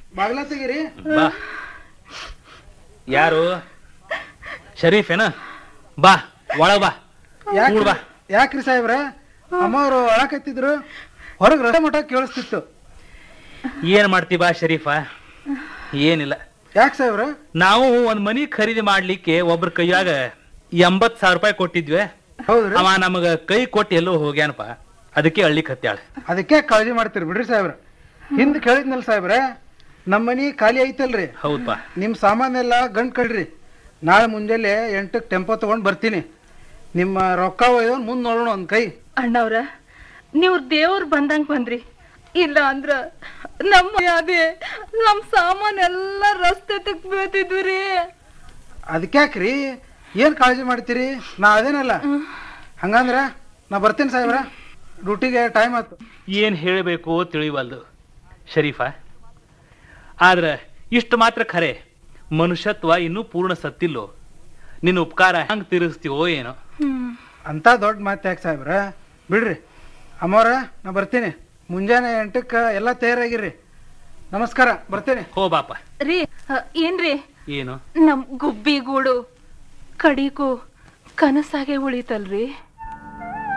ಬಾಗ್ಲ ತೆಗೀರಿ ಬಾ ಯಾರು ಶರೀಫ್ ಏನ ಬಾ ಒಳ ಬಾ ಕೂಡ್ ಬಾ ಯಾಕ್ರಿ ಯಾಕ್ರಿ ಸಾಹೇಬ್ರ ಅಮ್ಮವ್ರು ಒಳಕತ್ತಿದ್ರು ಹೊರಗೆ ರಸ್ತೆ ಮಠ ಕೇಳಿಸ್ತಿತ್ತು ಏನ್ ಮಾಡ್ತಿ ಬಾ ಶರೀಫ ಏನಿಲ್ಲ ಯಾಕೆ ಸಾಹೇಬ್ರ ನಾವು ಒಂದ್ ಮನಿ ಖರೀದಿ ಮಾಡ್ಲಿಕ್ಕೆ ಒಬ್ರ ಕೈಯಾಗ ಎಂಬತ್ ಸಾವಿರ ರೂಪಾಯಿ ಕೊಟ್ಟಿದ್ವಿ ಹೌದ್ರಿ ಅವ ನಮಗ ಕೈ ಕೊಟ್ಟು ಎಲ್ಲೋ ಹೋಗ್ಯಾನಪ್ಪ ಅದಕ್ಕೆ ಹಳ್ಳಿ ಕತ್ಯಾಳ ಅದಕ್ಕೆ ಕಾಳಜಿ ಮಾಡ್ತೀರಿ ಬಿಡ್ರಿ ಸಾಹೇಬ್ರ ಹಿಂದ್ ಕೇಳಿದ್ನಲ್ ಸಾಹೇಬ್ರ ನಮ್ಮ ಮನಿ ಖಾಲಿ ಐತಲ್ರಿ ಹೌದಪ್ಪ ನಿಮ್ಮ ಸಾಮಾನೆಲ್ಲ ಗಂಟ್ ಕಳ್ರಿ ನಾಳೆ ಮುಂಜಾನೆ ಎಂಟಕ್ಕೆ ಟೆಂಪೋ ತಗೊಂಡ್ ಬರ್ತೀನಿ ನಿಮ್ಮ ರೊಕ್ಕ ಒಯ್ದವ್ ಮುಂದೆ ನೋಡೋಣ ಒಂದ್ ಕೈ ಅಣ್ಣವ್ರ ನೀವು ದೇವ್ರು ಬಂದಂಗ್ ಬಂದ್ರಿ ಇಲ್ಲ ಅಂದ್ರ ನಮ್ಮ ಅದೇ ನಮ್ ಸಾಮಾನೆಲ್ಲ ರಸ್ತೆ ತಕ್ ಬೀಳ್ತಿದ್ವಿ ರೀ ಅದಕ್ಯಾಕ್ರಿ ಏನ್ ಕಾಳಜಿ ಮಾಡ್ತೀರಿ ನಾ ಅದೇನಲ್ಲ ಹಂಗಂದ್ರ ನಾ ಬರ್ತೀನಿ ಸಾಹೇಬ್ರ ಡ್ಯೂಟಿಗೆ ಟೈಮ್ ಆಯ್ತು ಏನ್ ಹೇಳಬೇಕು ತಿಳಿವಲ್ದು ಶರೀಫ ಆದ್ರ ಇಷ್ಟು ಮಾತ್ರ ಖರೆ ಮನುಷ್ಯತ್ವ ಇನ್ನೂ ಪೂರ್ಣ ಸತ್ತಿಲ್ಲೋ ನಿನ್ನ ಉಪಕಾರ ಹೆಂಗ್ ತೀರಿಸ್ತೀವೋ ಏನೋ ಹ್ಮ್ ಅಂತ ದೊಡ್ಡ ಮಾತು ಯಾಕೆ ಸಾಹೇಬ್ರ ಬಿಡ್ರಿ ಅಮ್ಮವ್ರ ನಾ ಬರ್ತೀನಿ ಮುಂಜಾನೆ ಎಂಟಕ್ಕೆ ಎಲ್ಲ ತಯಾರಾಗಿರ್ರಿ ನಮಸ್ಕಾರ ಬರ್ತೀನಿ ಹೋ ಬಾಪ ರೀ ಅ, ಏನ್ರಿ ಏನು ನಮ್ ಗುಬ್ಬಿಗೂಡು ಕಡಿಗೂ ಕನಸಾಗೆ ಉಳಿತಲ್ರಿ